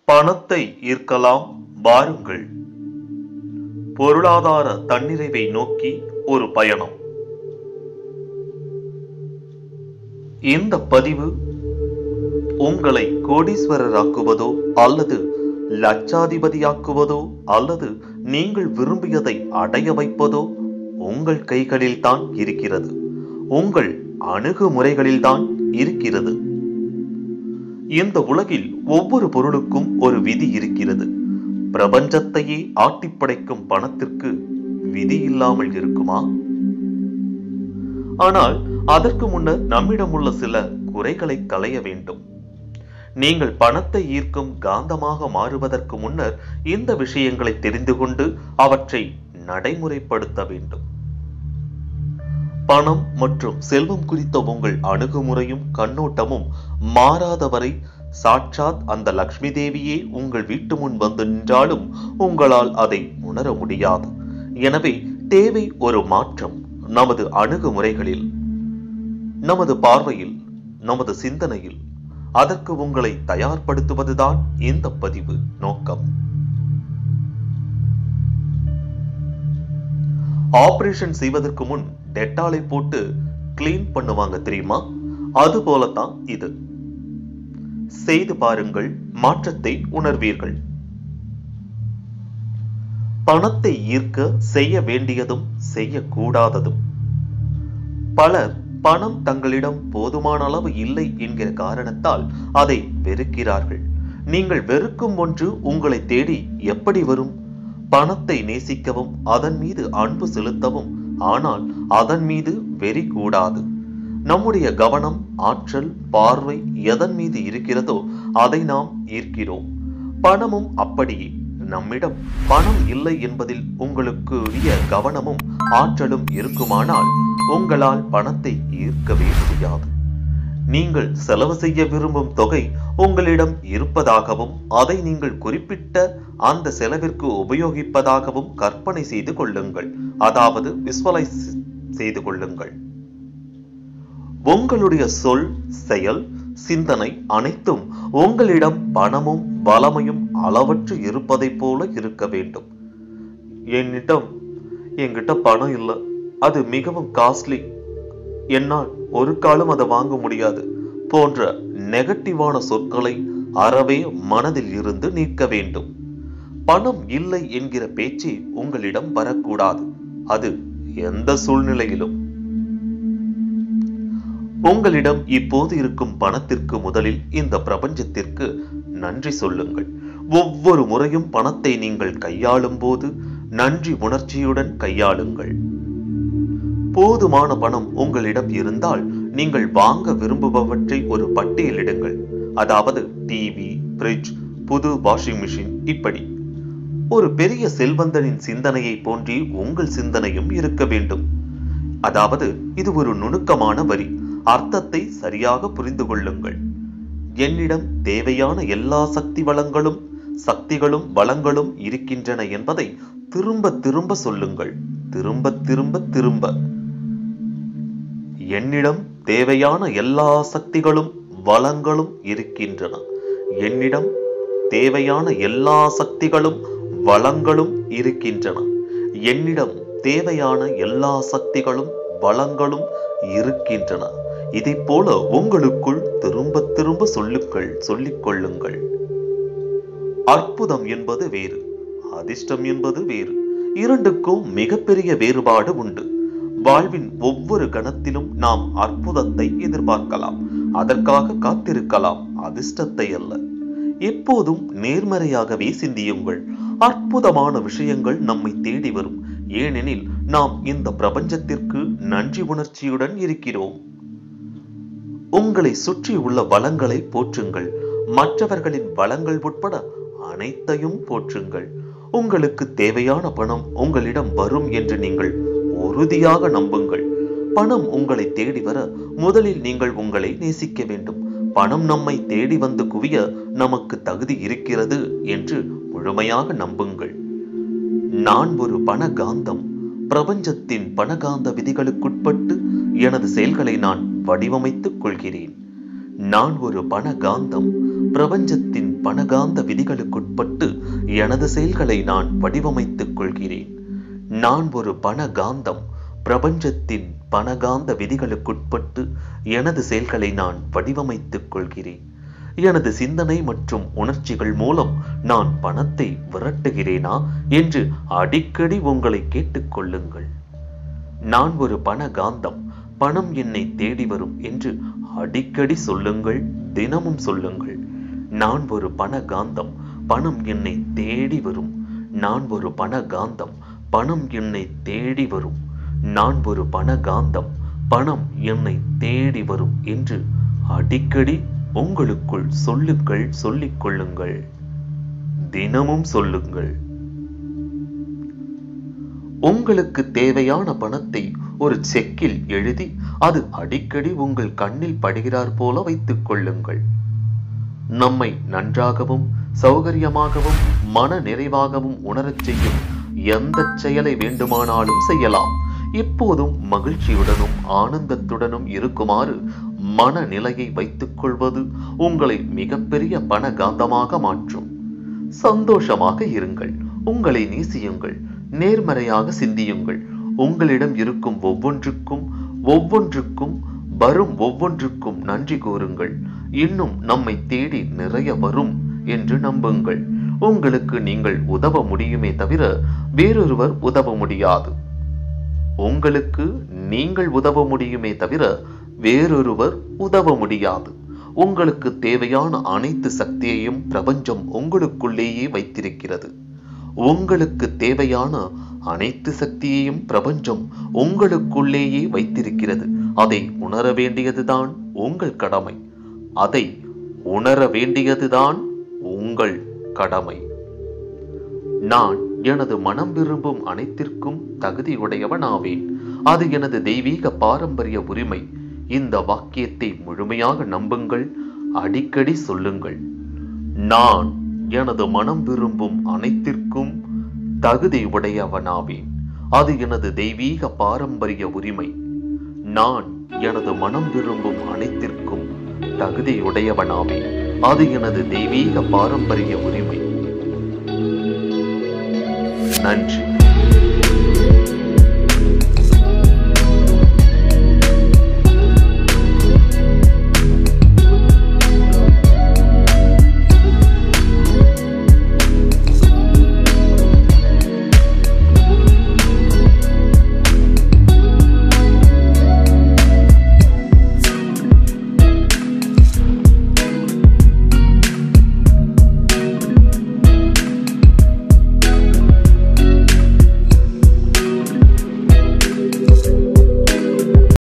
பணத்தை ஈர்க்கலாம் வாருங்கள் பொருளாதார தன்னிறைவை நோக்கி ஒரு பயணம் இந்த பதிவு உங்களை கோடீஸ்வரராக்குவதோ அல்லது லட்சாதிபதியாக்குவதோ அல்லது நீங்கள் விரும்பியதை அடைய வைப்பதோ உங்கள் கைகளில்தான் இருக்கிறது உங்கள் அணுகுமுறைகளில்தான் இருக்கிறது இந்த உலகில் ஒவ்வொரு பொருளுக்கும் ஒரு விதி இருக்கிறது பிரபஞ்சத்தையே ஆட்டிப்படைக்கும் பணத்திற்கு விதி இல்லாமல் இருக்குமா ஆனால் அதற்கு முன்னர் நம்மிடம் உள்ள சில குறைகளை களைய வேண்டும் நீங்கள் பணத்தை ஈர்க்கும் காந்தமாக மாறுவதற்கு முன்னர் இந்த விஷயங்களை தெரிந்து கொண்டு அவற்றை நடைமுறைப்படுத்த வேண்டும் பணம் மற்றும் செல்வம் குறித்த உங்கள் அணுகுமுறையும் கண்ணோட்டமும் மாறாதவரை சாட்சாத் அந்த லக்ஷ்மி தேவியே உங்கள் வீட்டு முன் வந்து நின்றாலும் உங்களால் அதை உணர முடியாது எனவே தேவை ஒரு மாற்றம் நமது அணுகுமுறைகளில் நமது பார்வையில் நமது சிந்தனையில் அதற்கு உங்களை தயார்படுத்துவதுதான் இந்த பதிவு நோக்கம் ஆபரேஷன் செய்வதற்கு முன் டெட்டாலை போட்டு கிளீன் பண்ணுவாங்க தெரியுமா அது போலத்தான் இது செய்து பாருங்கள் மாற்றத்தை உணர்வீர்கள் பணத்தை ஈர்க்க செய்ய வேண்டியதும் செய்யக்கூடாததும் பலர் பணம் தங்களிடம் போதுமான அளவு இல்லை என்கிற காரணத்தால் அதை வெறுக்கிறார்கள் நீங்கள் வெறுக்கும் ஒன்று உங்களை தேடி எப்படி வரும் பணத்தை நேசிக்கவும் அதன் மீது அன்பு செலுத்தவும் ஆனால் அதன் மீது வெறி கூடாது நம்முடைய கவனம் ஆற்றல் பார்வை எதன் மீது இருக்கிறதோ அதை நாம் ஈர்க்கிறோம் பணமும் அப்படியே நம்மிடம் பணம் இல்லை என்பதில் உங்களுக்கு உரிய கவனமும் ஆற்றலும் இருக்குமானால் உங்களால் பணத்தை ஈர்க்கவே முடியாது நீங்கள் செலவு செய்ய விரும்பும் தொகை உங்களிடம் இருப்பதாகவும் அதை நீங்கள் குறிப்பிட்ட அந்த செலவிற்கு உபயோகிப்பதாகவும் கற்பனை செய்து கொள்ளுங்கள் அதாவது விஸ்வலைஸ் செய்து கொள்ளுங்கள் உங்களுடைய சொல் செயல் சிந்தனை அனைத்தும் உங்களிடம் பணமும் வளமையும் அளவற்று இருப்பதைப் போல இருக்க வேண்டும் என்னிடம் என்கிட்ட பணம் இல்லை அது மிகவும் காஸ்ட்லி என்னால் ஒரு காலம் அதை வாங்க முடியாது போன்ற நெகட்டிவான சொற்களை அறவே மனதில் இருந்து நீக்க வேண்டும் பணம் இல்லை என்கிற பேச்சு உங்களிடம் வரக்கூடாது அது எந்த சூழ்நிலையிலும் உங்களிடம் இப்போது இருக்கும் பணத்திற்கு முதலில் இந்த பிரபஞ்சத்திற்கு நன்றி சொல்லுங்கள் ஒவ்வொரு முறையும் பணத்தை நீங்கள் கையாளும் போது நன்றி உணர்ச்சியுடன் கையாளுங்கள் போதுமான பணம் உங்களிடம் இருந்தால் நீங்கள் வாங்க விரும்புபவற்றை ஒரு பட்டியலிடுங்கள் அதாவது டிவி பிரிட்ஜ் புது வாஷிங் மிஷின் இப்படி ஒரு பெரிய செல்வந்தனின் சிந்தனையை போன்றி உங்கள் சிந்தனையும் இருக்க வேண்டும் அதாவது இது ஒரு நுணுக்கமான வரி அர்த்தத்தை சரியாக புரிந்து கொள்ளுங்கள் என்னிடம் தேவையான எல்லா சக்தி வளங்களும் சக்திகளும் வளங்களும் இருக்கின்றன என்பதை திரும்ப திரும்ப சொல்லுங்கள் திரும்ப திரும்ப திரும்ப என்னிடம் தேவையான எல்லா சக்திகளும் வளங்களும் இருக்கின்றன என்னிடம் தேவையான எல்லா சக்திகளும் வளங்களும் இருக்கின்றன என்னிடம் தேவையான எல்லா சக்திகளும் வளங்களும் இருக்கின்றன இதை போல உங்களுக்குள் திரும்ப திரும்ப சொல்லுங்கள் சொல்லிக் கொள்ளுங்கள் அற்புதம் என்பது வேறு அதிர்ஷ்டம் என்பது வேறு இரண்டுக்கும் மிகப்பெரிய வேறுபாடு உண்டு வாழ்வின் ஒவ்வொரு கணத்திலும் நாம் அற்புதத்தை எதிர்பார்க்கலாம் அதற்காக காத்திருக்கலாம் அதிர்ஷ்டத்தை அல்ல எப்போதும் நேர்மறையாகவே சிந்தியுங்கள் அற்புதமான விஷயங்கள் நம்மை தேடி வரும் ஏனெனில் நாம் இந்த பிரபஞ்சத்திற்கு நன்றி உணர்ச்சியுடன் இருக்கிறோம் உங்களை சுற்றி உள்ள வளங்களை போற்றுங்கள் மற்றவர்களின் வளங்கள் உட்பட அனைத்தையும் போற்றுங்கள் உங்களுக்கு தேவையான பணம் உங்களிடம் வரும் என்று நீங்கள் உறுதியாக நம்புங்கள் பணம் உங்களை தேடி வர முதலில் நீங்கள் உங்களை நேசிக்க வேண்டும் பணம் நம்மை தேடி வந்து குவிய நமக்கு தகுதி இருக்கிறது என்று முழுமையாக நம்புங்கள் நான் ஒரு பணகாந்தம் பிரபஞ்சத்தின் பணகாந்த விதிகளுக்குட்பட்டு எனது செயல்களை நான் வடிவமைத்துக் கொள்கிறேன் நான் ஒரு பணகாந்தம் பிரபஞ்சத்தின் பணகாந்த விதிகளுக்குட்பட்டு எனது செயல்களை நான் வடிவமைத்துக் கொள்கிறேன் நான் ஒரு பணகாந்தம் பிரபஞ்சத்தின் பணகாந்த விதிகளுக்குட்பட்டு எனது செயல்களை நான் வடிவமைத்துக் கொள்கிறேன் எனது சிந்தனை மற்றும் உணர்ச்சிகள் மூலம் நான் பணத்தை விரட்டுகிறேனா என்று அடிக்கடி உங்களை கேட்டுக்கொள்ளுங்கள் நான் ஒரு பணகாந்தம் பணம் என்னை தேடி வரும் என்று அடிக்கடி சொல்லுங்கள் தினமும் சொல்லுங்கள் நான் ஒரு பணகாந்தம் பணம் என்னை தேடி வரும் நான் ஒரு பணகாந்தம் பணம் என்னை தேடி வரும் நான் ஒரு பணகாந்தம் பணம் என்னை தேடி வரும் என்று அடிக்கடி உங்களுக்குள் சொல்லுங்கள் சொல்லிக் கொள்ளுங்கள் தினமும் சொல்லுங்கள் உங்களுக்கு தேவையான பணத்தை ஒரு செக்கில் எழுதி அது அடிக்கடி உங்கள் கண்ணில் படுகிறார் போல வைத்துக் கொள்ளுங்கள் நம்மை நன்றாகவும் சௌகரியமாகவும் மன நிறைவாகவும் உணரச் செய்யும் எந்த செயலை வேண்டுமானாலும் செய்யலாம் எப்போதும் மகிழ்ச்சியுடனும் ஆனந்தத்துடனும் இருக்குமாறு மனநிலையை வைத்துக் கொள்வது உங்களை மிகப்பெரிய பணகாந்தமாக மாற்றும் சந்தோஷமாக இருங்கள் உங்களை நேசியுங்கள் நேர்மறையாக சிந்தியுங்கள் உங்களிடம் இருக்கும் ஒவ்வொன்றுக்கும் ஒவ்வொன்றுக்கும் வரும் ஒவ்வொன்றுக்கும் நன்றி கூறுங்கள் இன்னும் நம்மை தேடி நிறைய வரும் என்று நம்புங்கள் உங்களுக்கு நீங்கள் உதவ முடியுமே தவிர வேறொருவர் உதவ முடியாது உங்களுக்கு நீங்கள் உதவ முடியுமே தவிர வேறொருவர் உதவ முடியாது உங்களுக்கு தேவையான அனைத்து சக்தியையும் பிரபஞ்சம் உங்களுக்குள்ளேயே வைத்திருக்கிறது உங்களுக்கு தேவையான அனைத்து சக்தியையும் பிரபஞ்சம் உங்களுக்குள்ளேயே வைத்திருக்கிறது அதை உணர வேண்டியதுதான் உங்கள் கடமை அதை உணர வேண்டியதுதான் உங்கள் கடமை நான் எனது மனம் விரும்பும் அனைத்திற்கும் தகுதியுடையவனாவேன் அது எனது தெய்வீக பாரம்பரிய உரிமை இந்த வாக்கியத்தை முழுமையாக நம்புங்கள் அடிக்கடி சொல்லுங்கள் நான் எனது மனம் விரும்பும் அனைத்திற்கும் தகுதி உடையவனாவேன் அது எனது தெய்வீக பாரம்பரிய உரிமை நான் எனது மனம் விரும்பும் அனைத்திற்கும் தகுதியுடையவனாவேன் அது எனது தெய்வீக பாரம்பரிய உரிமை நன்றி